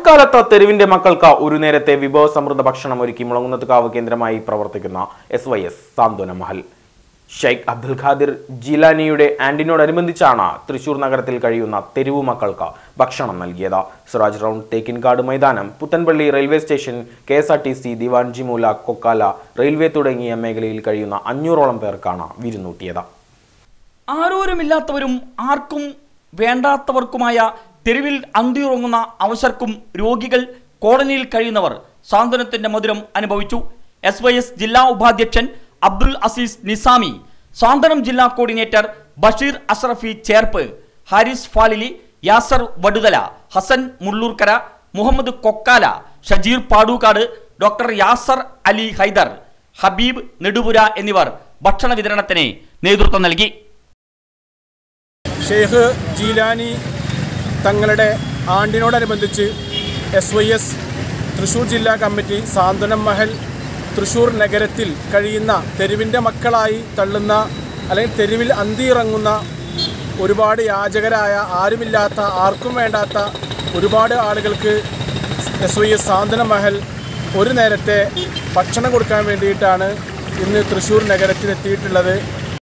മഴക്കാലത്ത് തെരുവിന്റെ മക്കൾക്ക് ഒരു നേരത്തെ വിഭവസമൃദ്ധ ഭക്ഷണം ഒരുക്കി മുളങ്ങുന്നത്തുകാവ് കേന്ദ്രമായി പ്രവർത്തിക്കുന്ന എസ് വൈ എസ് സാന്ത്വന മഹൽ ഷെയ്ഖ് അബ്ദുൽ ഖാദിർ ജിലാനിയുടെ ആൻഡിനോടനുബന്ധിച്ചാണ് തൃശൂർ നഗരത്തിൽ കഴിയുന്ന തെരുവു മക്കൾക്ക് ഭക്ഷണം നൽകിയത് Siraj round Thekkinkadu Maidanam Puthanpally railway station K S R T C Diwanjimoola Kokkala railway തുടങ്ങിയ മേഖലയിൽ കഴിയുന്ന അഞ്ഞൂറോളം പേർക്കാണ് വിരുന്നൂട്ടിയത് ആരോരുമില്ലാത്തവരും ആർക്കും വേണ്ടാത്തവർക്കുമായ തെരുവിൽ അന്തിയുറങ്ങുന്ന അവശർക്കും രോഗികൾ കോളനിയിൽ കഴിയുന്നവർ സാന്ത്വനത്തിന്റെ മധുരം അനുഭവിച്ചു എസ് വൈ എസ് ജില്ലാ ഉപാധ്യക്ഷൻ അബ്ദുൽ അസീസ് നിസാമി സാന്ത്വനം ജില്ലാ കോർഡിനേറ്റർ ബഷീർ അഷ്റഫി ചേർപ്പ് ഹാരിസ് ഫാലിലി യാസർ വടുതല ഹസൻ മുള്ളൂർക്കര മുഹമ്മദ് കൊക്കാല ഷജീർ പാടൂക്കാട് ഡോക്ടർ യാസർ അലി ഹൈദർ ഹബീബ് നെടുപുര എന്നിവർ ഭക്ഷണ വിതരണത്തിന് നേതൃത്വം നൽകി ഷെയ്ഖ് ജീലാനി തങ്ങളുടെ ആണ്ടിനോടനുബന്ധിച്ച് എസ് വൈ എസ് തൃശ്ശൂർ ജില്ലാ കമ്മിറ്റി സാന്ത്വനം മഹൽ തൃശ്ശൂർ നഗരത്തിൽ കഴിയുന്ന തെരുവിൻ്റെ മക്കളായി തള്ളുന്ന അല്ലെങ്കിൽ തെരുവിൽ അന്തിയിറങ്ങുന്ന ഒരുപാട് യാചകരായ ആരുമില്ലാത്ത ആർക്കും വേണ്ടാത്ത ഒരുപാട് ആളുകൾക്ക് എസ് വൈ എസ് സാന്ത്വനം മഹൽ ഒരു നേരത്തെ ഭക്ഷണം കൊടുക്കാൻ വേണ്ടിയിട്ടാണ് ഇന്ന് തൃശ്ശൂർ നഗരത്തിലെത്തിയിട്ടുള്ളത്